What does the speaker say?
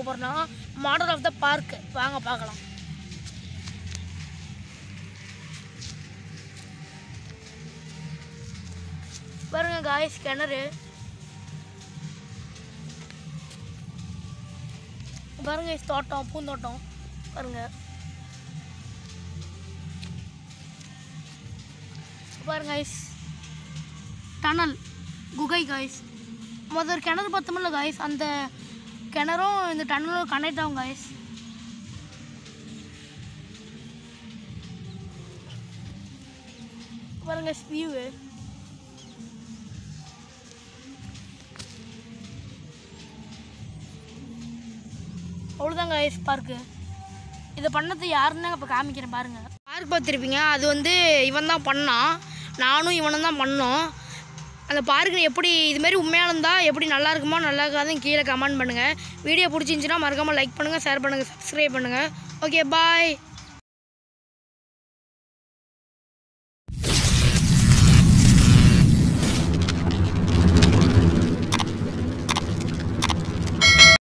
போகிறோம்னா model of the park வாங்க பார்க்கலாம் பாருங்க காய்ஸ் கிணறு பாருங்க guys, தோட்டம் பூந்தோட்டம் பாருங்க பாருங்க guys. டனல் குகை காய்ஸ் முதல் கிணறு பார்த்தோம்ல காய்ஸ் அந்த கிணறும் இந்த டனலும் கனெக்ட் ஆகும் காய்ஸ் பாருங்க வியூவு அவ்வளோதாங்க ஐஸ் பார்க்கு இதை பண்ணது யாருன்னு இப்போ காமிக்கிறேன் பாருங்க பார்க் பார்த்துருப்பீங்க அது வந்து இவன் தான் பண்ணான் நானும் இவனும் தான் பண்ணோம் அந்த பார்க்கு எப்படி இதுமாரி உண்மையாக இருந்தால் எப்படி நல்லா இருக்குமோ நல்லா இருக்காதுன்னு கீழே கமெண்ட் பண்ணுங்கள் வீடியோ பிடிச்சிருந்துச்சின்னா மறக்காமல் லைக் பண்ணுங்கள் ஷேர் பண்ணுங்கள் சப்ஸ்கிரைப் பண்ணுங்கள் ஓகே பாய்